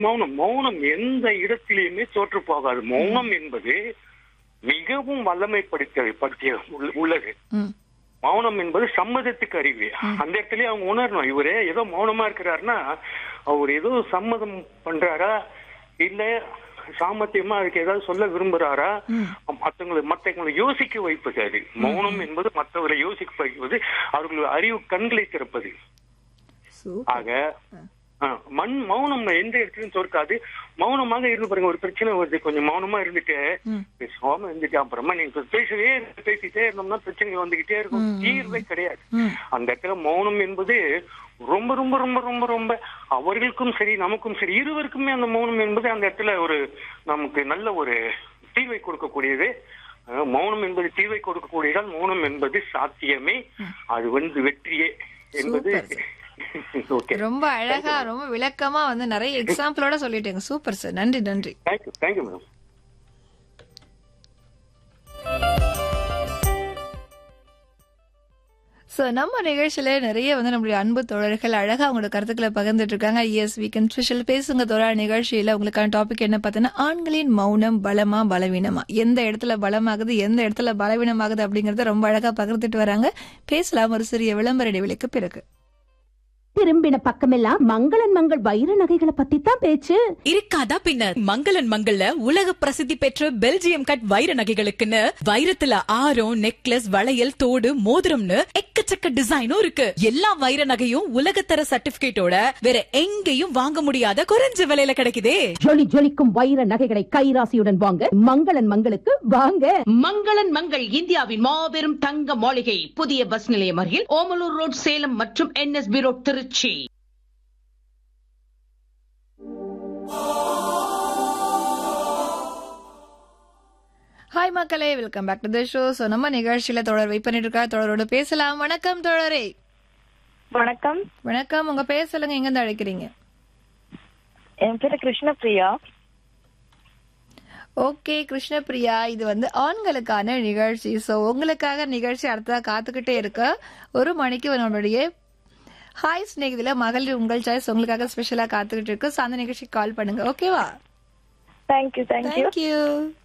மௌனம் மௌனம் எந்த இடத்திலையுமே தோற்று போகாது மௌனம் என்பது மிகவும் வல்லமைப்படுத்த படுத்திய உள்ள- உள்ளது ம் மௌனம் என்பது சம்மதத்துக்கு அறிவு அந்த இடத்துல அவங்க உணரணும் இவரே ஏதோ மௌனமா இருக்கிறாருன்னா அவர் ஏதோ சம்மதம் பண்றாரா இல்ல சாமர்த்தியமா அதுக்கு ஏதாவது சொல்ல விரும்புறாரா மத்தவங்களை மத்தவங்களை யோசிக்க வைப்பது அது மௌனம் என்பது மற்றவர்களை யோசிக்க வைப்பது அவர்கள் அறிவு கண்களை திறப்பது சூப்பர் ஆக ஆ, மண் மௌனம் எந்த இடத்துலயும் தோற்காது மௌனமாக இருந்து பாருங்க ஒரு பிரச்சனை வருது கொஞ்சம் மௌனமா இருந்துட்டு ம். பேசாம இருந்துட்டு அப்புறமா நீங்க இப்ப பேசவே இருந்து பேசிட்டே இருந்தோம்னா பிரச்சனைகள் வந்துகிட்டே இருக்கும் தீர்வே கிடையாது ம். அந்த இடத்துல மௌனம் என்பது ரொம்ப ரொம்ப ரொம்ப ரொம்ப ரொம்ப அவர்களுக்கும் சரி நமக்கும் சரி இருவருக்குமே அந்த மௌனம் என்பது அந்த இடத்துல ஒரு நமக்கு நல்ல ஒரு தீர்வை கொடுக்கக்கூடியது அஹ், மௌனம் என்பது தீர்வை கொடுக்கக்கூடியதால் மௌனம் என்பது சாத்தியமே அது வந்து வெற்றியே என்பது ஓகே ரொம்ப அழகா ரொம்ப விளக்கமா வந்து நிறைய எக்ஸாம்பிளோட சொல்லிட்டீங்க சூப்பர் சார் நன்றி நன்றி தேங்க்யூ தேங்க்யூ மேடம் சோ நம்ம நிகழ்ச்சியில நிறைய வந்து நம்மளுடைய அன்பு தோழர்கள் அழகா அவங்களோட கருத்துக்களை பகிர்ந்துட்டு இருக்காங்க எஸ் வீக்கெண்ட் ஸ்பெஷல் பேசுங்க தோழா நிகழ்ச்சியில உங்களுக்கான டாபிக் என்ன பார்த்தீங்கன்னா ஆண்களின் மௌனம் பலமா பலவீனமா எந்த இடத்துல பலமாகுது எந்த இடத்துல பலவீனமாகுது அப்படிங்கறத ரொம்ப அழகா பகிர்ந்துட்டு வராங்க பேசலாம் ஒரு சிறிய விளம்பர இடைவெளிக்கு பிறகு திரும்பின பக்கமெல்லாம் மங்களன் மங்கள் வைர நகைகளை பத்தி தான் பேச்சு இருக்காதா பின்னர் மங்களன் மங்கள்ல உலக பிரசித்தி பெற்ற பெல்ஜியம் கட் வைர நகைகளுக்குன்னு வைரத்துல ஆரம் நெக்லஸ் வளையல் தோடு மோதிரம்னு எக்கச்சக்க டிசைனும் இருக்கு எல்லா வைர நகையும் உலகத்தர சர்டிபிகேட்டோட வேற எங்கேயும் வாங்க முடியாத குறைஞ்ச விலையில கிடைக்குதே ஜொலி ஜொலிக்கும் வைர நகைகளை கைராசியுடன் வாங்க மங்களன் மங்களுக்கு வாங்க மங்களன் மங்கள் இந்தியாவின் மாபெரும் தங்க மாளிகை புதிய பஸ் நிலையம் அருகில் ஓமலூர் ரோட் சேலம் மற்றும் என்எஸ்பி ரோட் திருச்சி ஹாய் மக்களே welcome back to the show so நம்ம நிகழ்ச்சியில தொடர் வெயிட் பண்ணிட்டு இருக்கா தொடரோட பேசலாம் வணக்கம் தோழரே வணக்கம் வணக்கம் உங்க பேர் சொல்லுங்க எங்க இருந்து அழைக்கிறீங்க என் பேரு கிருஷ்ணபிரியா ஓகே கிருஷ்ணபிரியா இது வந்து ஆண்களுக்கான நிகழ்ச்சி சோ உங்களுக்காக நிகழ்ச்சி அடுத்ததா காத்துக்கிட்டே இருக்க ஒரு மணிக்கு நம்மளுடைய ஹாய் ஸ்நேகிதில மகளிர் உங்கள் சாய்ஸ் உங்களுக்காக ஸ்பெஷலா காத்துக்கிட்டு இருக்கு சோ அந்த நிகழ்ச்சிக்கு கால் பண்ணுங்க ஓகேவா தேங்க்யூ தேங்க்யூ தேங்க்யூ